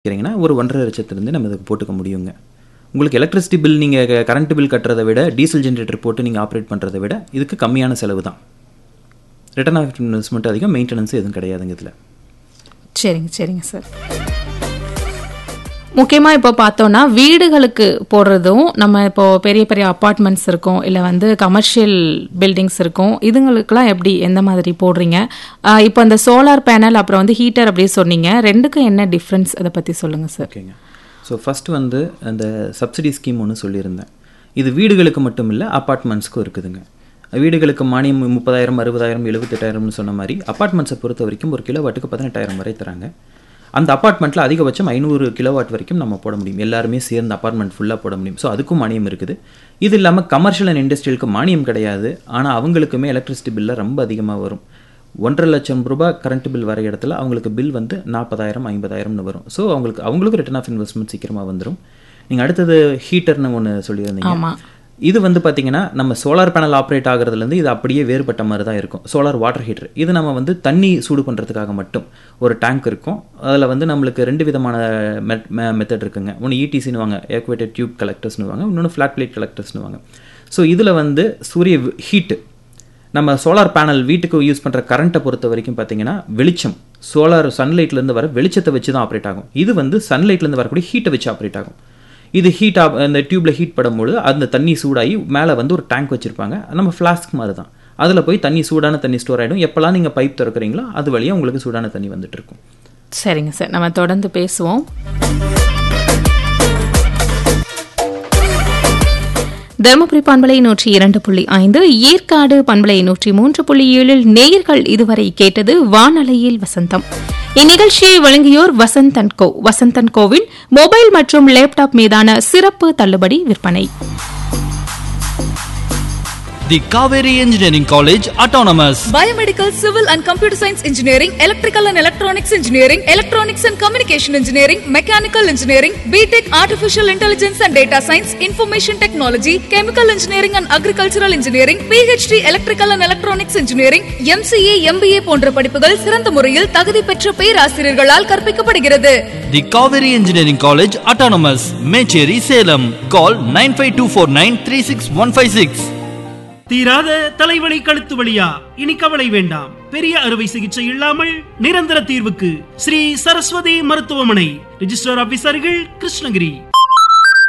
கேட்குறீங்கன்னா ஒரு ஒன்றரை லட்சத்துலேருந்து நம்ம இதுக்கு போட்டுக்க முடியுங்க உங்களுக்கு எலக்ட்ரிசிட்டி பில் நீங்கள் கரண்ட் பில் கட்டுறதை விட டீசல் ஜென்ரேட்டர் போட்டு நீங்கள் ஆப்ரேட் பண்ணுறதை விட இதுக்கு கம்மியான செலவு தான் ரிட்டர்ன் ஆஃப் இன்வெஸ்ட்மெண்ட் அதிகம் மெயின்டெனன்ஸ் எதுவும் கிடையாதுங்க இதில் சரிங்க சரிங்க சார் முக்கியமாக இப்போ பார்த்தோன்னா வீடுகளுக்கு போடுறதும் நம்ம இப்போ பெரிய பெரிய அப்பார்ட்மெண்ட்ஸ் இருக்கும் இல்லை வந்து கமர்ஷியல் பில்டிங்ஸ் இருக்கும் இதுங்களுக்கெல்லாம் எப்படி எந்த மாதிரி போடுறீங்க ஆஹ் இப்போ அந்த சோலார் பேனல் அப்புறம் வந்து ஹீட்டர் அப்படி சொன்னீங்க ரெண்டுக்கும் என்ன டிஃப்ரென்ஸ் அதை பற்றி சொல்லுங்கள் சார் ஓகேங்க ஸோ ஃபஸ்ட்டு வந்து அந்த சப்சிடி ஸ்கீம் ஒன்று சொல்லியிருந்தேன் இது வீடுகளுக்கு மட்டும் இல்லை அப்பார்ட்மெண்ட்ஸ்க்கும் இருக்குதுங்க வீடுகளுக்கு மானியம் முப்பதாயிரம் அறுபதாயிரம் எழுபத்தெட்டாயிரம்னு சொன்ன மாதிரி அப்பார்ட்மெண்ட்ஸை பொறுத்த வரைக்கும் ஒரு கிலோ வாட்டுக்கு பதினெட்டாயிரம் வரை தராங்க அந்த அப்பார்ட்மெண்ட்டில் அதிகபட்சம் ஐநூறு கிலோவாட் வரைக்கும் நம்ம போட முடியும் எல்லாருமே சேர்ந்து அப்பார்ட்மெண்ட் ஃபுல்லாக போட முடியும் ஸோ அதுக்கும் மானியம் இருக்குது இது இல்லாமல் கமர்ஷியல் அண்ட் இண்டஸ்ட்ரியலுக்கு மானியம் கிடையாது ஆனால் அவங்களுக்குமே எலக்ட்ரிசிட்டி பில்ல ரொம்ப அதிகமாக வரும் ஒன்றரை லட்சம் ரூபாய் கரண்ட் பில் வர இடத்துல அவங்களுக்கு பில் வந்து நாற்பதாயிரம் ஐம்பதாயிரம்னு வரும் ஸோ அவங்களுக்கு அவங்களுக்கு ரிட்டர்ன் ஆஃப் இன்வெஸ்ட்மெண்ட் சீக்கிரமாக வந்துடும் நீங்கள் அடுத்தது ஹீட்டர்னு ஒன்று சொல்லியிருந்தீங்க ஆமா. இது வந்து பார்த்தீங்கன்னா நம்ம சோலார் பேனல் ஆப்ரேட் ஆகிறதுலேருந்து இது அப்படியே வேறுபட்ட மாதிரி தான் இருக்கும் சோலார் வாட்டர் ஹீட்டர் இது நம்ம வந்து தண்ணி சூடு பண்ணுறதுக்காக மட்டும் ஒரு டேங்க் இருக்கும் அதில் வந்து நம்மளுக்கு ரெண்டு விதமான மெத்தட் இருக்குங்க ஒன்று இடிசின்னு வாங்க ஏக்குவேட்டட் டியூப் கலெக்டர்ஸ்னு வாங்க இன்னொன்று ஃப்ளாட் பிளேட் கலெக்டர்ஸ்னு வாங்க ஸோ இதில் வந்து சூரிய ஹீட்டு நம்ம சோலார் பேனல் வீட்டுக்கு யூஸ் பண்ணுற கரண்ட்டை பொறுத்த வரைக்கும் பார்த்தீங்கன்னா வெளிச்சம் சோலார் சன்லைட்லேருந்து வர வெளிச்சத்தை வச்சு தான் ஆப்ரேட் ஆகும் இது வந்து சன்லைட்லேருந்து வரக்கூடிய ஹீட்டை வச்சு ஆப்ரேட் ஆகும் இது ஹீட் ஆப் அந்த டியூப்பில் ஹீட் படும்போது அந்த தண்ணி சூடாகி மேலே வந்து ஒரு டேங்க் வச்சுருப்பாங்க நம்ம ஃப்ளாஸ்க் மாதிரி தான் அதில் போய் தண்ணி சூடான தண்ணி ஸ்டோர் ஆகிடும் எப்போல்லாம் நீங்கள் பைப் திறக்கிறீங்களோ அது வழியாக உங்களுக்கு சூடான தண்ணி வந்துட்டு இருக்கும் சரிங்க சார் நம்ம தொடர்ந்து பேசுவோம் தருமபுரி பண்பலை நூற்றி இரண்டு புள்ளி ஐந்து ஏற்காடு பண்பலை நூற்றி மூன்று புள்ளி ஏழில் நேயர்கள் இதுவரை கேட்டது வானலையில் வசந்தம் இந்நிகழ்ச்சியை வழங்கியோர் வசந்தன் கோ வசந்தன் கோவில் மொபைல் மற்றும் லேப்டாப் மீதான சிறப்பு தள்ளுபடி விற்பனை The Kaveri Engineering College Autonomous. Biomedical, Civil and Computer Science Engineering, Electrical and Electronics Engineering, Electronics and Communication Engineering, Mechanical Engineering, BTech Artificial Intelligence and Data Science, Information Technology, Chemical Engineering and Agricultural Engineering, PhD Electrical and Electronics Engineering, MCA, MBA போன்ற படிப்புகள் சிறந்த முறையில் தகுதி பெற்ற பேராசிரியர்களால் கற்பிக்கப்படுகிறது The Kaveri Engineering College Autonomous. Mecheri Salem. Call 95249 தீராத தலைவலி கழுத்து வலியா இனி கவலை வேண்டாம் பெரிய அறுவை சிகிச்சை இல்லாமல் நிரந்தர தீர்வுக்கு ஸ்ரீ சரஸ்வதி மருத்துவமனை ரிஜிஸ்டர் ஆபீசர்கள் கிருஷ்ணகிரி